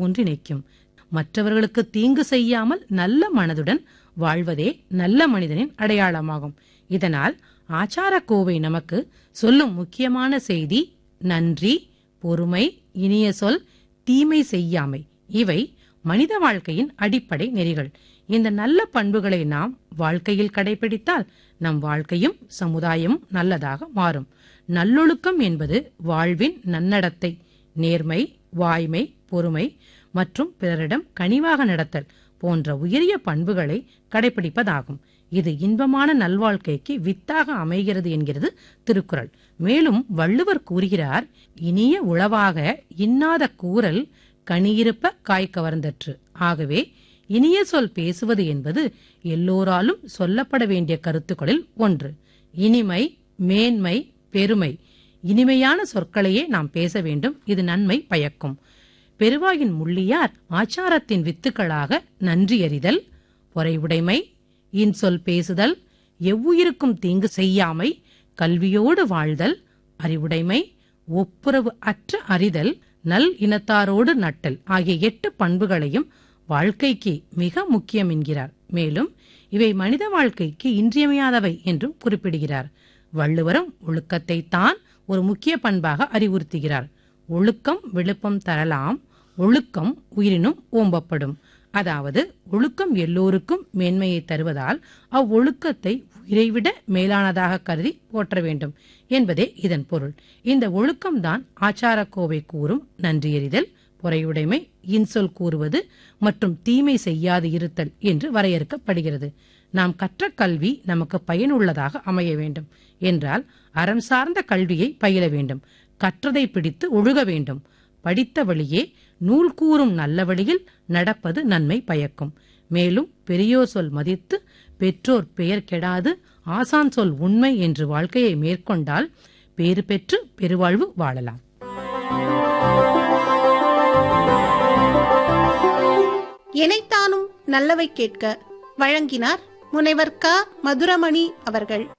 ஒன்றிணைக்கும் மற்றவர்களுக்கு தீங்கு செய்யாமல் நல்ல மனதுடன் வாழ்வதே நல்ல மனிதனின் அடையாளமாகும் இதனால் ஆச்சார கோவை நமக்கு சொல்லும் முக்கியமான செய்தி நன்றி பொறுமை இனிய சொல் தீமை செய்யாமை இவை மனித வாழ்க்கையின் அடிப்படை நெறிகள் இந்த நல்ல பண்புகளை நாம் வாழ்க்கையில் கடைபிடித்தால் நம் வாழ்க்கையும் சமுதாயமும் நல்லதாக மாறும் நல்லொழுக்கம் என்பது வாழ்வின் நன்னடத்தை நேர்மை வாய்மை பொறுமை மற்றும் பிறரிடம் கனிவாக நடத்தல் போன்ற உயரிய பண்புகளை கடைபிடிப்பதாகும் இது இன்பமான நல்வாழ்க்கைக்கு வித்தாக அமைகிறது என்கிறது திருக்குறள் மேலும் வள்ளுவர் கூறுகிறார் இனிய உளவாக இன்னாத கூறல் கனியிருப்ப காய் கவர்ந்தற்று ஆகவே இனிய சொல் பேசுவது என்பது எல்லோராலும் சொல்லப்பட வேண்டிய கருத்துக்களில் ஒன்று இனிமை மேன்மை பெருமை இனிமையான சொற்களையே நாம் பேச வேண்டும் இது நன்மை பயக்கும் பெருவாயின் முள்ளியார் ஆச்சாரத்தின் வித்துக்களாக நன்றி அறிதல் பொறைவுடைமை இன்சொல் பேசுதல் எவ்வுயிருக்கும் தீங்கு செய்யாமை கல்வியோடு வாழ்தல் அறிவுடைமை ஒப்புரவு அற்ற அறிதல் நல் இனத்தாரோடு நட்டல் ஆகிய எட்டு பண்புகளையும் வாழ்க்கைக்கு மிக முக்கியம் என்கிறார் மேலும் இவை மனித வாழ்க்கைக்கு இன்றியமையாதவை என்றும் குறிப்பிடுகிறார் வள்ளுவரும் ஒழுக்கத்தை தான் ஒரு முக்கிய பண்பாக அறிவுறுத்துகிறார் ஒழுக்கம் விழுப்பம் தரலாம் ஒழுக்கம் உயிரினும் ஓம்பப்படும் அதாவது ஒழுக்கம் எல்லோருக்கும் மேன்மையை தருவதால் அவ்வொழுக்கத்தை உயிரைவிட மேலானதாக கருதி போற்ற வேண்டும் என்பதே இதன் பொருள் இந்த ஒழுக்கம்தான் ஆச்சாரக்கோவை கூறும் நன்றியறிதல் பொறையுடைமை இன்சொல் கூறுவது மற்றும் தீமை செய்யாது இருத்தல் என்று வரையறுக்கப்படுகிறது நாம் கற்ற கல்வி நமக்கு பயனுள்ளதாக அமைய வேண்டும் என்றால் அறம் சார்ந்த கல்வியை பயில வேண்டும் கற்றதை பிடித்து ஒழுக வேண்டும் படித்த வழியே நூல் கூறும் நல்ல வழியில் நடப்பது நன்மை பயக்கும் மேலும் பெரியோர் சொல் மதித்து பெற்றோர் பெயர் கெடாது ஆசான் சொல் உண்மை என்று வாழ்க்கையை மேற்கொண்டால் பேறு பெற்று பெருவாழ்வு வாழலாம் எனைத்தானும் நல்லவை கேட்க வழங்கினார் முனைவர் க மதுரமணி அவர்கள்